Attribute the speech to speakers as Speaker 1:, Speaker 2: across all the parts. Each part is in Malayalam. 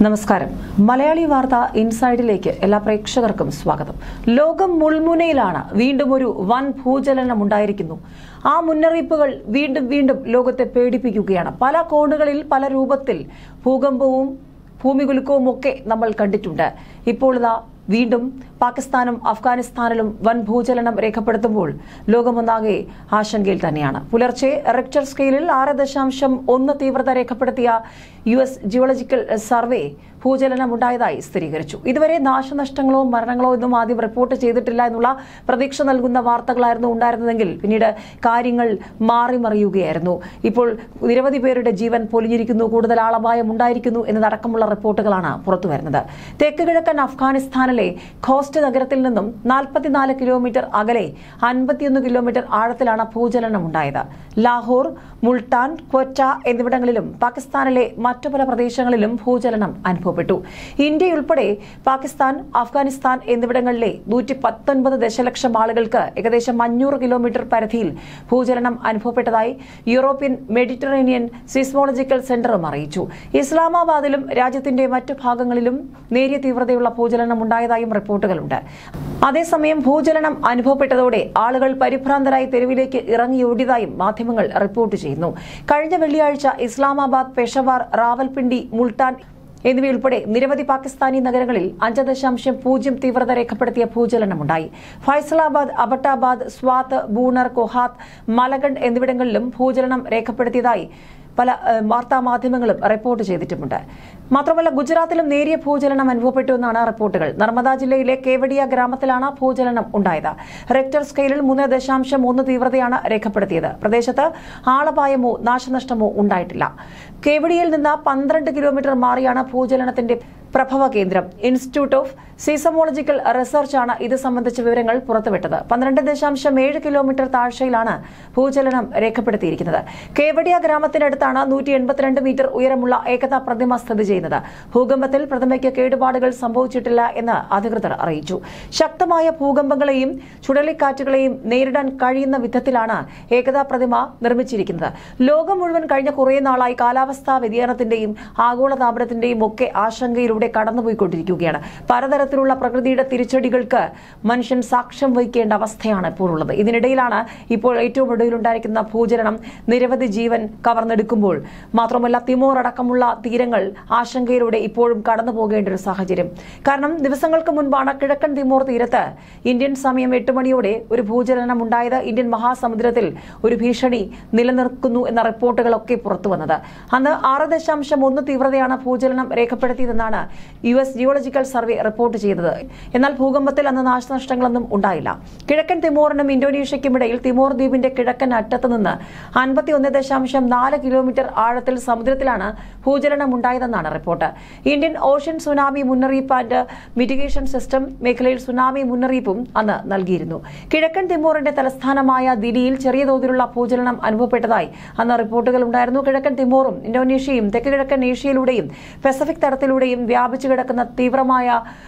Speaker 1: നമസ്കാരം മലയാളി വാർത്ത ഇൻസൈഡിലേക്ക് എല്ലാ പ്രേക്ഷകർക്കും സ്വാഗതം ലോകം മുൾമുനയിലാണ് വീണ്ടും ഒരു വൻ ഭൂചലനം ഉണ്ടായിരിക്കുന്നു ആ മുന്നറിയിപ്പുകൾ വീണ്ടും വീണ്ടും ലോകത്തെ പേടിപ്പിക്കുകയാണ് പല കോണുകളിൽ പല രൂപത്തിൽ ഭൂകമ്പവും ഭൂമികുലുക്കവും ഒക്കെ നമ്മൾ കണ്ടിട്ടുണ്ട് ഇപ്പോൾ ഇതാ വീണ്ടും പാകിസ്ഥാനും അഫ്ഗാനിസ്ഥാനിലും വൻ ഭൂചലനം രേഖപ്പെടുത്തുമ്പോൾ ലോകമൊന്നാകെ ആശങ്കയിൽ തന്നെയാണ് പുലർച്ചെ റിക്ടർ സ്കെയിലിൽ ആറ് ദശാംശം ഒന്ന് തീവ്രത രേഖപ്പെടുത്തിയ യു എസ് ജിയോളജിക്കൽ സർവേ ഭൂചലനം ഉണ്ടായതായി സ്ഥിരീകരിച്ചു ഇതുവരെ നാശനഷ്ടങ്ങളോ മരണങ്ങളോ ഒന്നും ആദ്യം റിപ്പോർട്ട് ചെയ്തിട്ടില്ല എന്നുള്ള പ്രതീക്ഷ നൽകുന്ന വാർത്തകളായിരുന്നു ഉണ്ടായിരുന്നതെങ്കിൽ പിന്നീട് കാര്യങ്ങൾ മാറിമറിയുകയായിരുന്നു ഇപ്പോൾ നിരവധി പേരുടെ ജീവൻ പൊലിഞ്ഞിരിക്കുന്നു കൂടുതൽ ആളപായം ഉണ്ടായിരിക്കുന്നു എന്നതടക്കമുള്ള റിപ്പോർട്ടുകളാണ് പുറത്തുവരുന്നത് തെക്ക് കിഴക്കൻ അഫ്ഗാനിസ്ഥാനിലെ ഖോസ്റ്റ് നഗരത്തിൽ നിന്നും നാൽപ്പത്തിനാല് കിലോമീറ്റർ അകലെ അൻപത്തിയൊന്ന് കിലോമീറ്റർ ആഴത്തിലാണ് ഭൂചലനം ഉണ്ടായത് ലാഹോർ മുൾട്ടാൻ ക്വറ്റ എന്നിവിടങ്ങളിലും പാകിസ്ഥാനിലെ മറ്റു പല പ്രദേശങ്ങളിലും ഭൂചലനം അനുഭവപ്പെട്ടു ഇന്ത്യയുൾപ്പെടെ പാകിസ്ഥാൻ അഫ്ഗാനിസ്ഥാൻ എന്നിവിടങ്ങളിലെ നൂറ്റി പത്തൊൻപത് ദശലക്ഷം ആളുകൾക്ക് ഏകദേശം അഞ്ഞൂറ് കിലോമീറ്റർ പരിധിയിൽ ഭൂചലനം അനുഭവപ്പെട്ടതായി യൂറോപ്യൻ മെഡിറ്ററേനിയൻ സിസ്മോളജിക്കൽ സെന്ററും അറിയിച്ചു ഇസ്ലാമാബാദിലും രാജ്യത്തിന്റെ മറ്റു ഭാഗങ്ങളിലും നേരിയ തീവ്രതയുള്ള ഭൂചലനം ഉണ്ടായതായും റിപ്പോർട്ടുകളുണ്ട് അതേസമയം ഭൂചലനം അനുഭവപ്പെട്ടതോടെ ആളുകൾ പരിഭ്രാന്തരായി തെരുവിലേക്ക് ഇറങ്ങിയോടിയതായും മാധ്യമങ്ങൾ റിപ്പോർട്ട് ചെയ്യുന്നു കഴിഞ്ഞ വെള്ളിയാഴ്ച ഇസ്ലാമാബാദ് പെഷവാർ റാവൽപിണ്ടി മുൾട്ടാൻ എന്നിവയുൾപ്പെടെ നിരവധി പാകിസ്ഥാനി നഗരങ്ങളിൽ അഞ്ച് ദശാംശം പൂജ്യം തീവ്രത രേഖപ്പെടുത്തിയ ഭൂചലനമുണ്ടായി ഫൈസലാബാദ് അബട്ടാബാദ് സ്വാത്ത് ബൂണർ കൊഹാത്ത് മലഗഡ് എന്നിവിടങ്ങളിലും ഭൂചലനം രേഖപ്പെടുത്തിയതായി പല ഏഹ്, വാർത്താ മാധ്യമങ്ങളും റിപ്പോർട്ട് ചെയ്തിട്ടുമുണ്ട് മാത്രമല്ല ഗുജറാത്തിലും നേരിയ ഭൂചലനം അനുഭവപ്പെട്ടു എന്നാണ് റിപ്പോർട്ടുകൾ നർമ്മദ ജില്ലയിലെ കേവഡിയ ഗ്രാമത്തിലാണ് ഭൂചലനം ഉണ്ടായത് റെക്ടർ സ്കെയിലിൽ മൂന്ന് ദശാംശം ഒന്ന് തീവ്രതയാണ് രേഖപ്പെടുത്തിയത് പ്രദേശത്ത് ആളപായമോ നാശനഷ്ടമോ ഉണ്ടായിട്ടില്ല കേവഡിയയിൽ നിന്ന് പന്ത്രണ്ട് കിലോമീറ്റർ മാറിയാണ് ഭൂചലനത്തിന്റെ പ്രഭവ കേന്ദ്രം ഇൻസ്റ്റിറ്റ്യൂട്ട് ഓഫ് സീസമോളജിക്കൽ റിസർച്ച് ആണ് ഇത് സംബന്ധിച്ച വിവരങ്ങൾ പുറത്തുവിട്ടത് പന്ത്രണ്ട് ദശാംശം ഏഴ് കിലോമീറ്റർ താഴ്ചയിലാണ് ഭൂചലനം രേഖപ്പെടുത്തിയിരിക്കുന്നത് കേവഡിയ ഗ്രാമത്തിനടുത്താണ് നൂറ്റി എൺപത്തിരണ്ട് മീറ്റർ ഉയരമുള്ള ഏകതാ പ്രതിമ സ്ഥിതി ചെയ്യുന്നത് ഭൂകമ്പത്തിൽ പ്രതിമയ്ക്ക് കേടുപാടുകൾ സംഭവിച്ചിട്ടില്ല എന്ന് അധികൃതർ അറിയിച്ചു ശക്തമായ ഭൂകമ്പങ്ങളെയും ചുഴലിക്കാറ്റുകളെയും നേരിടാൻ കഴിയുന്ന വിധത്തിലാണ് ഏകതാ പ്രതിമ നിർമ്മിച്ചിരിക്കുന്നത് ലോകം മുഴുവൻ കഴിഞ്ഞ കുറേ നാളായി കാലാവസ്ഥാ വ്യതിയാനത്തിന്റെയും ആഗോളതാപനത്തിന്റെയും ഒക്കെ ആശങ്കയിലൂടെ കടന്നുപോയിക്കൊണ്ടിരിക്കുകയാണ് പലതരത്തിലുള്ള പ്രകൃതിയുടെ തിരിച്ചടികൾക്ക് മനുഷ്യൻ സാക്ഷ്യം വഹിക്കേണ്ട അവസ്ഥയാണ് ഇപ്പോൾ ഉള്ളത് ഇതിനിടയിലാണ് ഇപ്പോൾ ഏറ്റവും ഒടുവിലുണ്ടായിരിക്കുന്ന ഭൂചലനം നിരവധി ജീവൻ കവർന്നെടുക്കുമ്പോൾ മാത്രമല്ല തിമോർ അടക്കമുള്ള തീരങ്ങൾ ആശങ്കയിലൂടെ ഇപ്പോഴും കടന്നു പോകേണ്ട ഒരു സാഹചര്യം കാരണം ദിവസങ്ങൾക്ക് മുൻപാണ് കിഴക്കൻ തിമോർ തീരത്ത് ഇന്ത്യൻ സമയം എട്ട് മണിയോടെ ഒരു ഭൂചലനം ഉണ്ടായത് ഇന്ത്യൻ മഹാസമുദ്രത്തിൽ ഒരു ഭീഷണി നിലനിർത്തുന്നു എന്ന റിപ്പോർട്ടുകളൊക്കെ പുറത്തു വന്നത് അന്ന് ആറ് ദശാംശം ഒന്ന് തീവ്രതയാണ് ഭൂചലനം രേഖപ്പെടുത്തിയതെന്നാണ് U S geological survey report ചെയ്തത് എന്നാൽ ഭൂകമ്പത്തിൽ അന്ന് നാശനഷ്ടങ്ങളൊന്നും ഉണ്ടായില്ല കിഴക്കൻ തിമോറിനും ഇന്തോനേഷ്യയ്ക്കും ഇടയിൽ തിമോർ ദ്വീപിന്റെ കിഴക്കൻ അറ്റത്ത് നിന്ന് അൻപത്തി ഒന്ന് ദശാംശം നാല് കിലോമീറ്റർ ആഴത്തിൽ സമുദ്രത്തിലാണ് ഭൂചലനം ഉണ്ടായതെന്നാണ് റിപ്പോർട്ട് ഇന്ത്യൻ ഓഷ്യൻ സുനാമി മുന്നറിയിപ്പ് ആൻഡ് മിറ്റിഗേഷൻ സിസ്റ്റം മേഖലയിൽ സുനാമി മുന്നറിയിപ്പും അന്ന് നൽകിയിരുന്നു കിഴക്കൻ തിമോറിന്റെ തലസ്ഥാനമായ ദില്ലിയിൽ ചെറിയ തോതിലുള്ള ഭൂചലനം അനുഭവപ്പെട്ടതായി അന്ന് റിപ്പോർട്ടുകൾ ഉണ്ടായിരുന്നു കിഴക്കൻ തിമോറും ഇന്തോനേഷ്യയും തെക്ക് കിഴക്കൻ ഏഷ്യയിലൂടെയും പസഫിക് തടത്തിലൂടെയും വ്യാപിച്ചു കിടക്കുന്ന തീവ്രമായ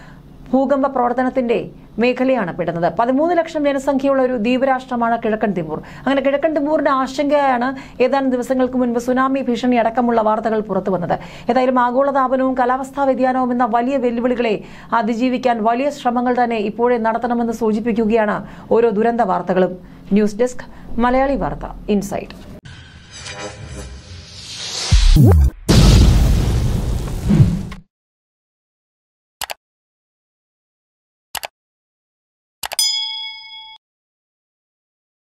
Speaker 1: ഭൂകമ്പ പ്രവർത്തനത്തിന്റെ മേഖലയാണ് പെടുന്നത് പതിമൂന്ന് ലക്ഷം ജനസംഖ്യയുള്ള ഒരു ദ്വീപരാഷ്ട്രമാണ് കിഴക്കൻ തിമൂർ അങ്ങനെ കിഴക്കൻ തിമൂറിന്റെ ആശങ്കയാണ് ഏതാനും ദിവസങ്ങൾക്ക് മുൻപ് സുനാമി ഭീഷണി അടക്കമുള്ള വാർത്തകൾ പുറത്തു വന്നത് ഏതായാലും ആഗോളതാപനവും കാലാവസ്ഥാ വ്യതിയാനവും എന്ന വലിയ വെല്ലുവിളികളെ അതിജീവിക്കാൻ വലിയ ശ്രമങ്ങൾ തന്നെ ഇപ്പോഴേ നടത്തണമെന്ന് സൂചിപ്പിക്കുകയാണ് ഓരോ ദുരന്ത വാർത്തകളും ന്യൂസ് ഡെസ്ക് മലയാളി വാർത്ത ഇൻസൈറ്റ്